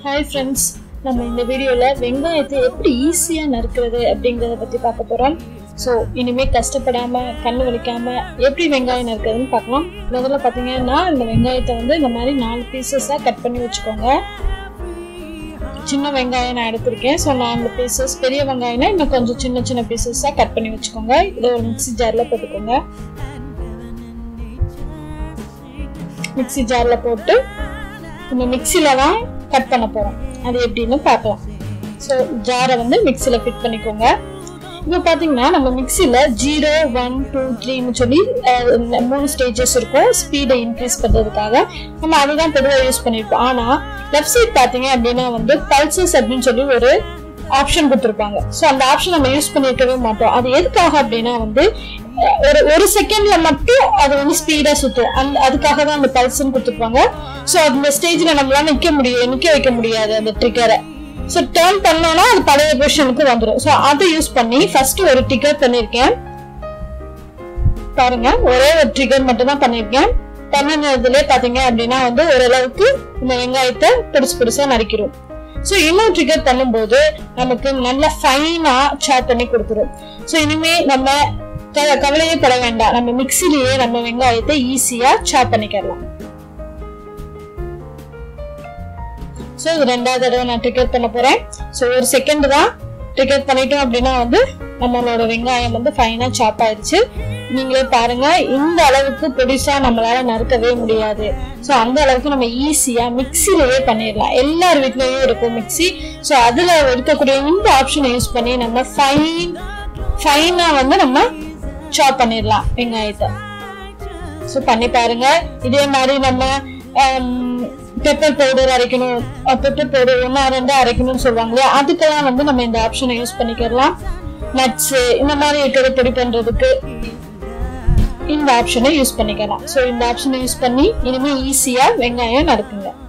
hi friends நம்ம இந்த வீடியோவில் வெங்காயத்தை எப்படி ஈஸியாக நறுக்கிறது அப்படிங்கிறத பற்றி பார்க்க போகிறோம் ஸோ இனிமேல் கஷ்டப்படாமல் கண்ணு வலிக்காமல் எப்படி வெங்காயம் நறுக்கிறதுன்னு பார்க்கலாம் முதல்ல பார்த்தீங்கன்னா இந்த வெங்காயத்தை வந்து இந்த மாதிரி நாலு பீசஸாக கட் பண்ணி வச்சுக்கோங்க சின்ன வெங்காயம் நான் எடுத்திருக்கேன் ஸோ நாலு பீசஸ் பெரிய வெங்காயம்னா இன்னும் கொஞ்சம் சின்ன சின்ன பீசஸாக கட் பண்ணி வச்சுக்கோங்க இதை ஒரு மிக்ஸி ஜாரில் போட்டுக்கோங்க மிக்ஸி ஜாரில் போட்டு நம்ம மிக்சியில் தான் கட் பண்ண போகிறோம் அது எப்படின்னு பார்க்கலாம் ஸோ ஜாரை வந்து மிக்சியில் ஃபிட் பண்ணிக்கோங்க இப்போ பார்த்தீங்கன்னா நம்ம மிக்சியில் ஜீரோ ஒன் டூ த்ரீன்னு சொல்லி அஹ், இந்த மூணு ஸ்டேஜஸ் இருக்கும் ஸ்பீடை இன்க்ரீஸ் பண்ணுறதுக்காக நம்ம அதை தான் பொதுவாக யூஸ் பண்ணியிருப்போம் ஆனால் லெஃப்ட் சைட் பார்த்தீங்க அப்படின்னா வந்து பல்சஸ் அப்படின்னு சொல்லி ஒரு ஆப்ஷன் கொடுத்துருப்பாங்க ஸோ அந்த ஆப்ஷன் நம்ம யூஸ் பண்ணிருக்கவே மாட்டோம் அது எதுக்காக அப்படின்னா வந்து அஹ், ஒரு ஒரு செகண்ட்ல மட்டும் அது வந்து ஸ்பீடா சுத்தும் அந்த அதுக்காக தான் அந்த பல்ஸ்ன்னு கொடுத்துருப்பாங்க ஸோ அந்த ஸ்டேஜ்ல நம்மளால நிக்க முடியும் நிக்க வைக்க முடியாது அந்த ட்ரிகரை ஸோ டேர்ன் பண்ணோம்னா அது பழைய பொசிஷனுக்கு வந்துடும் ஸோ அதை யூஸ் பண்ணி ஃபர்ஸ்ட் ஒரு ட்ரிகர் பண்ணியிருக்கேன் பாருங்க ஒரே ஒரு ட்ரிகர் மட்டும் தான் பண்ணியிருக்கேன் பண்ணினதுல பாத்தீங்க அப்படின்னா வந்து ஓரளவுக்கு இந்த வெங்காயத்தை பெருசு பெருசா நறுக்கிறோம் ஸோ இன்னும் ட்ரிகர் பண்ணும்போது நமக்கு நல்ல ஃபைனா சாப் பண்ணி கொடுத்துரும் ஸோ இனிமே நம்ம க- கவலையே பட வேண்டாம் நம்ம மிக்சிலேயே நம்ம வெங்காயத்தை ஈஸியா சாப் பண்ணிக்கலாம் ஸோ இது ரெண்டாவது தடவை நான் ட்ரிகர் பண்ண போறேன் ஸோ ஒரு செகண்ட் தான் ட்ரிகர் பண்ணிட்டோம் அப்படின்னா வந்து நம்மளோட வெங்காயம் வந்து ஃபைனா சாப் ஆயிடுச்சு நீங்களே பாருங்க இந்த அளவுக்கு பெருசா நம்மளால நறுக்கவே முடியாது ஸோ அந்த அளவுக்கு நம்ம ஈஸியா மிக்சிலேயே பண்ணிடலாம் எல்லார் வீட்லயும் இருக்கும் மிக்ஸி ஸோ அதுல இருக்கக்கூடிய இந்த ஆப்ஷனை யூஸ் பண்ணி நம்ம ஃபைன் ஃபைனா வந்து நம்ம சாப் பண்ணிடலாம் வெங்காயத்தை ஸோ பண்ணி பாருங்க இதே மாதிரி நம்ம பெப்பர் பவுடர் அரைக்கணும் பெப்பர் பவுடர் ஒன்றா ரெண்டு அரைக்கணும்னு சொல்லுவாங்க இல்லையா அதுக்கெல்லாம் வந்து நம்ம இந்த ஆப்ஷனை யூஸ் பண்ணிக்கலாம் நட்ஸ் இந்த மாதிரி இருக்கிறத பொடி பண்றதுக்கு இந்த ஆப்ஷனை யூஸ் பண்ணிக்கலாம் ஸோ இந்த ஆப்ஷனை யூஸ் பண்ணி இனிமே ஈஸியா வெங்காயம் நறுக்குங்க